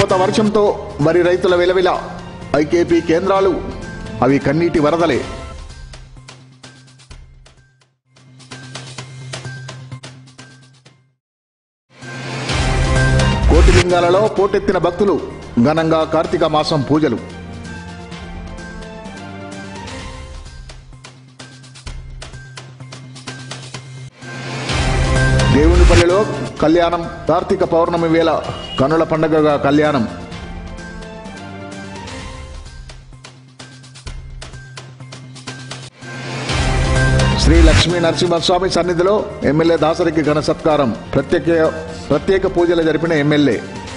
అకుపాత వర్షంతో వరి రైతుల విలవిల ఐకేపీ కేంద్రాలు అవి కన్నీటి వరదలే కోటిలింగాలలో పోటెత్తిన భక్తులు ఘనంగా కార్తీక మాసం పూజలు దేవునిపల్లిలో కళ్యాణం కార్తీక పౌర్ణమి వేళ కనుల పండగగా కళ్యాణం శ్రీ లక్ష్మీ నరసింహస్వామి సన్నిధిలో ఎమ్మెల్యే దాసరికి ఘన సత్కారం ప్రత్యేక ప్రత్యేక పూజలు జరిపిన ఎమ్మెల్యే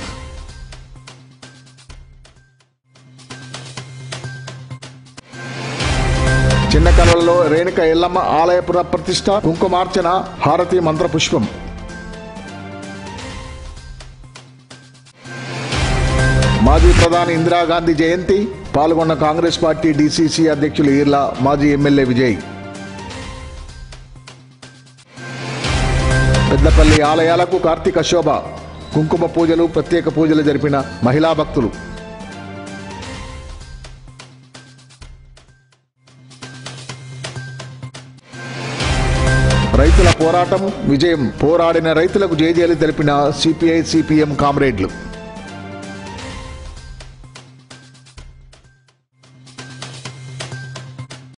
చిన్న కళల్లో రేణుక ఎల్లమ్మ ఆలయపుర ప్రతిష్ట కుంకుమార్చన హారతి మంత్ర పుష్పం మాజీ ప్రధాని ఇందిరాగాంధీ జయంతి పాల్గొన్న కాంగ్రెస్ పార్టీ డీసీసీ అధ్యక్షులు ఈర్ల మాజీ ఎమ్మెల్యే విజయ్ పెద్దపల్లి ఆలయాలకు కార్తీక శోభ కుంకుమ పూజలు ప్రత్యేక పూజలు జరిపిన మహిళా భక్తులు రైతుల పోరాటం విజయం పోరాడిన రైతులకు జేజేలు తెలిపిన సిపిఐ సిపిఎం కామ్రేడ్లు